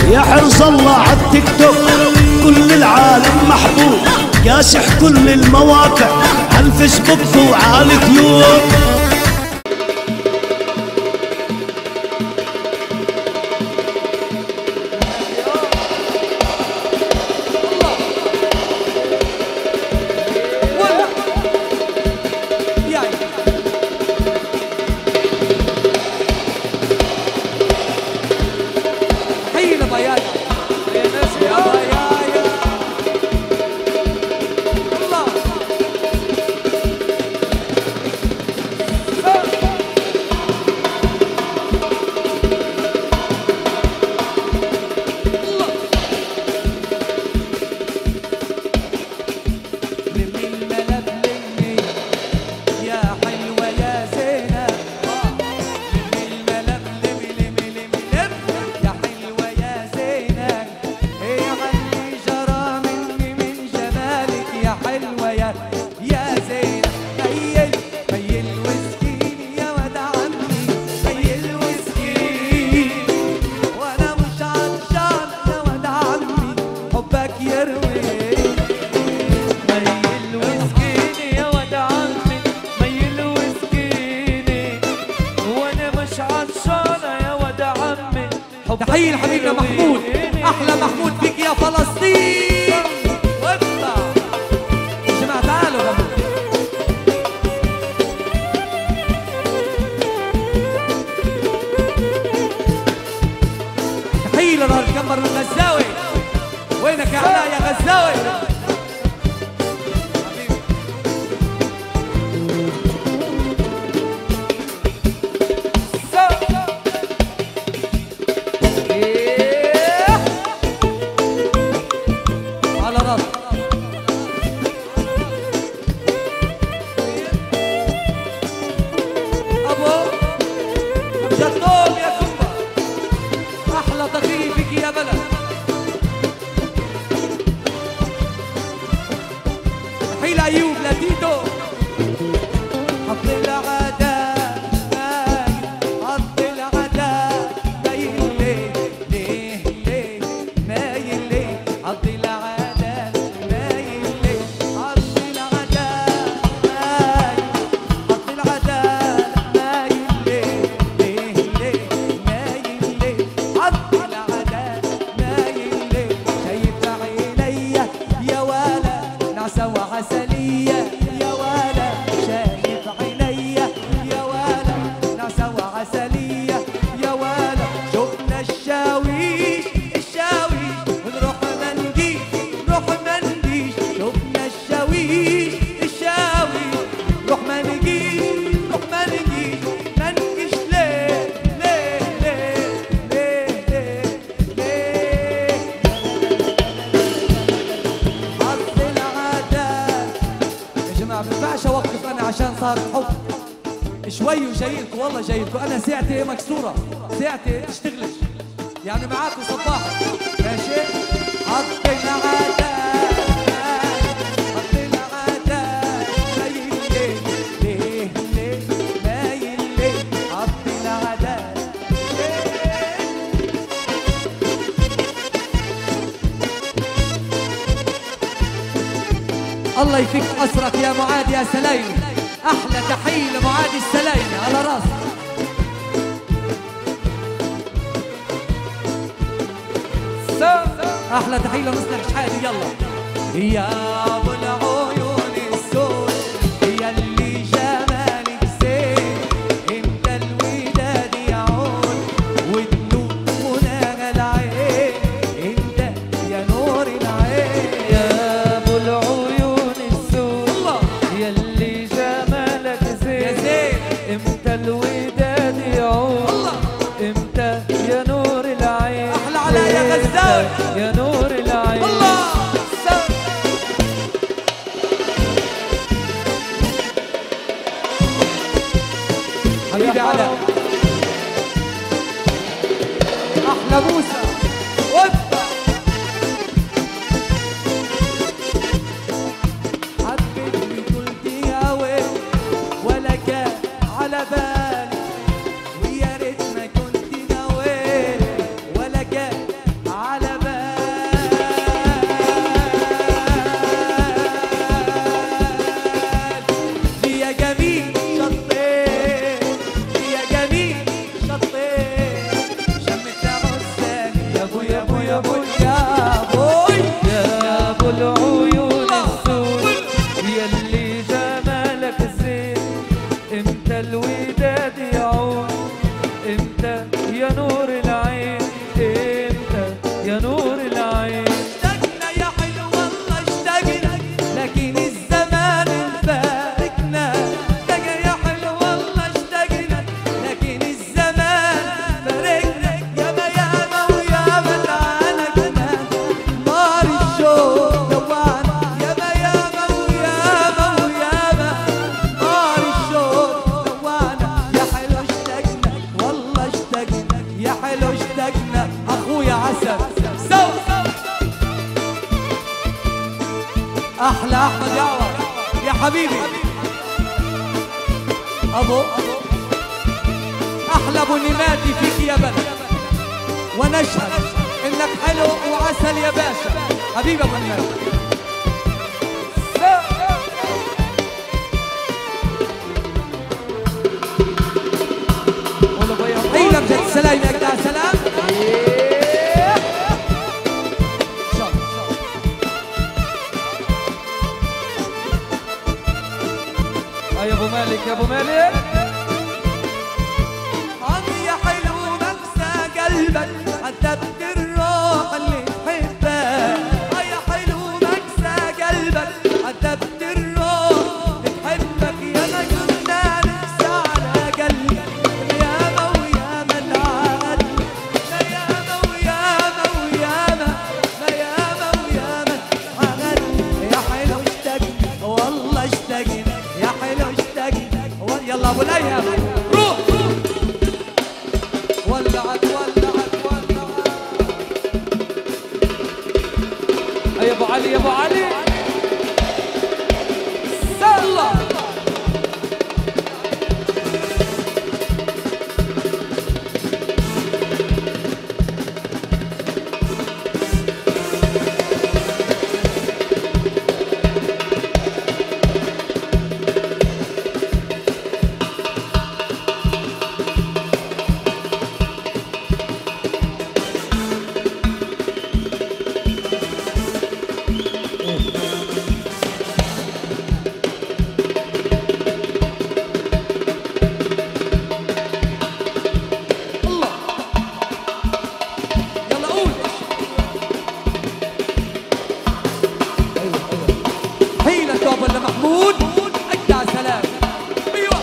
يا حرص الله عالتيك توك كل العالم محبوب كاشح كل المواقع عالفيسبوك وعاليوتيوب حين بيانا يا ناس يا بيانا الله لمي الملف لمي يا حلوة يا زينة لمي الملف لمي لمي لمي لمي يا حلوة يا زينة يا غني جرى مني من جمالك يا حلوة يا يا زينة ميل ميل وسكيني يا ولد عمي ميل وسكيني وانا مش عطشان يا ولد عمي حبك يروي ميل وسكيني يا ود عمي ميل وسكيني وانا مش عطشانة يا ود عمي حبك تحية لحبيبنا محمود يرويني. احلى محمود فيك يا فلسطين واطلع يا جماعه تعالوا غنوا تحية لنهار الكمر من غزاوي وينك يا علاء يا غزاوي حبيبي. إيه. على راسك ابو جدوم يا كوبا احلى تقرير فيك يا بلد حيل ايوب لتيتو حط العداء حط العداء مايل ليه ليه ليه مايل ليه حط العداء مايل ليه حط العداء مايل حط العداء مايل ليه ليه ليه مايل ليه حط العداء مايل ليه شايف عينيا يا ولا نعسة وعسلية يا ولا شايف عينيا يا ولا نعسة وعسلية يا ولا شفنا الشاويش الشاويش ونروح ما نجيش نروح ما نجيش شفنا الشاويش الشاويش نروح ما نجيش نروح ما نجيش ما نجيش ليه ليه ليه ليه ليه ليه حط العداء يا جماعة ما ينفعش أوقف أنا عشان صار حب شوي وجايلكم والله جايلكم أنا ساعتي مكسورة ساعتي تشتغلش يعني معاكم صباح ماشي حط العداء حط العداء مايل ليه ليه ليه مايل ليه حط العداء ليه الله يفك أسرك يا معاد يا سلايمي أحلى تحية لمعاد السلايمي على راسك أحلى تحية لمصنع شحاتي يلا يا أبو العيون السود يا اللي جمالك زين انت الوداد يعود والنور منى العين انت يا نور العين يا ابو العيون السود الله يلي جمالك زين يا زين امتى الوداد يعود الله امتى يا نور العين أحلى علاء يا غزال. إمتى يا نور العين الله سلام. حبيبي علاء احلى موسى وفا حبيتني قلت يا ويل ولا كان على بالي ويا ريت ما كنت نويت ولا كان ابو يا ابو يا ابو يا ابوي يا ابو العيون السود يلي جمالك زين امتى الوداد يعود امتى يا نور العين امتى يا نور العين اشتقنا يا حلو والله اشتقنا لكن الزمان فارقنا اشتقنا يا حلو والله اشتقنا لكن الزمان فارقنا ياما ياما وياما تعانقنا نار الشوق دوعنا ياما ياما وياما وياما نار الشوق دوعنا يا حلو اشتقنا والله اشتقنا يا حلو اشتقنا اخويا عسل سوا احلى احمد يعوض يا حبيبي ابو احلى ابو نماتي فيك يا بلد ونشهد انك حلو وعسل يا باشا حبيبي ابو نماتي حيلك جد سلام يا جدع سلام شاط، شاط. يا ابو مالك يا ابو مالك عم يا حلو بنسى قلبك عذبت الروح اللي تحبك آه يا حلو بنسى قلبك عذبت الروح اللي تحبك يا ما كنا نفسى على قلبك ياما وياما العقل لا ياما وياما وياما لا ياما وياما عقل يا حلو اشتقنا والله اشتقنا يا حلو اشتقنا و- يلا ابو ليهم روح ولعت ولعت ولعت يا ابو علي يا ابو علي سلا الله يلا قول حيلة توبة لمحمود أجدع سلام أيوة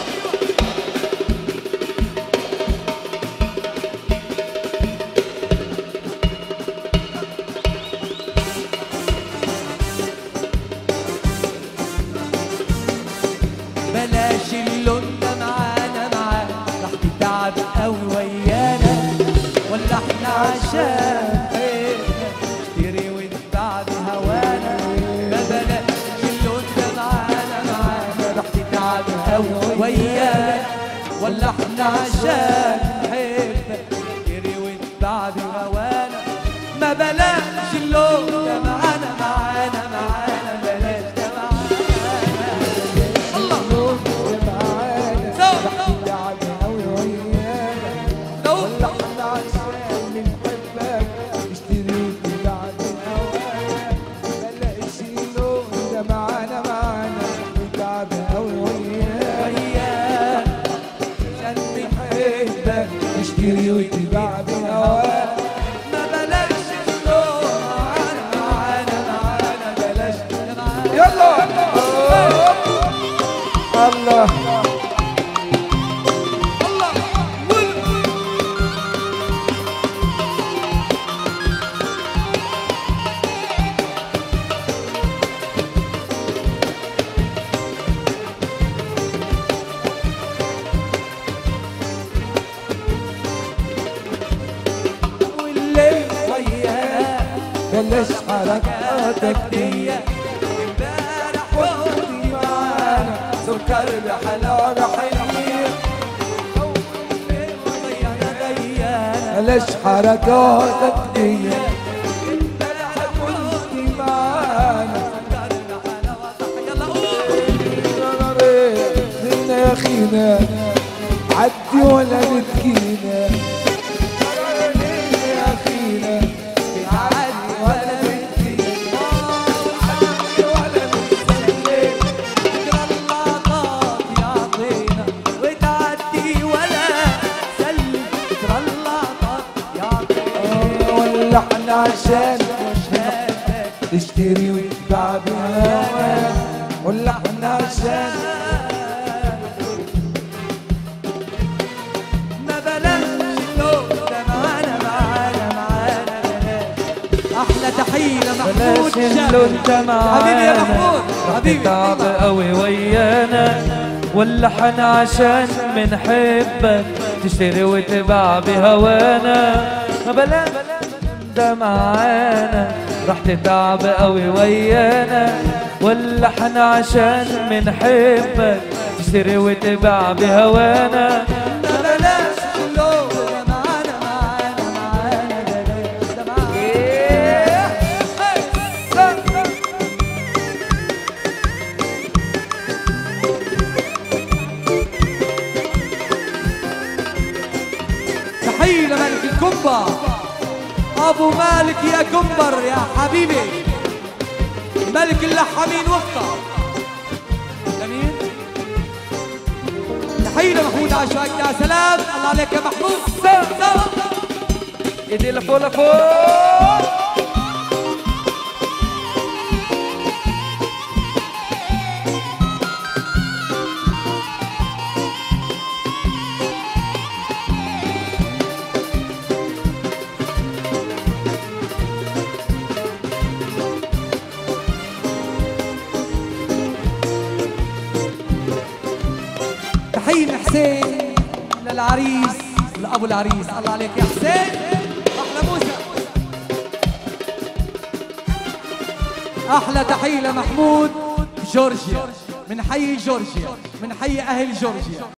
بلاش اللون ده معانا معانا راح تتعب قوي ويانا ولا احنا عشان حيلنا نشتري ونباع بهوانا ما بلاش اللون ده معانا معانا راح تتعب قوي ويانا ولا احنا عشان حيلنا نشتري ونباع بهوانا ما بلاش اللون ده معانا معانا معانا بلاش ده معانا الله سوا لو وياك عشان بنحبك نشتري واتباع بهواك ما بلاش اللون معانا معانا معانا بلاش ده معانا يلا الله الله قول والليل وياك بلاش حركاتك دي دي امبارح وقتي معانا سكر بحلاوة حلوة ضيعنا ضيعنا بلاش حركاتك دي امبارح وقتي دي معانا يلا قول زلنا يا اخينا عدي ولا نتكينا يا اخينا عشان مش هنحبك تشتري وتباع بهواك واللحن عشان ما بلاش اللون ده معانا معانا معانا بلاش احلى تحيه لمحمود بلاش اللي شابر انت معانا حبيبي يا محمود رح حبيبي تتعب قوي ويانا واللحن عشان منحبك تشتري وتباع بهوانا ما بلاش ده معانا رح تتعب قوي ويانا واللحن عشان منحبك تشتري وتباع بهوانا ما بلاش اللون ده معانا معانا معانا بلاش ده معانا تحية لملك الكمبة أبو مالك يا كمبر يا حبيبي ملك اللحامين وفقة جميل تحية لمحمود عشاق يا سلام الله عليك يا محمود سلام سلام ايدي لفوق لفوق تحية لحسين للعريس لأبو العريس الله عليك يا حسين أحلى موسى أحلى تحية لمحمود جورجيا من حي جورجيا من حي أهل جورجيا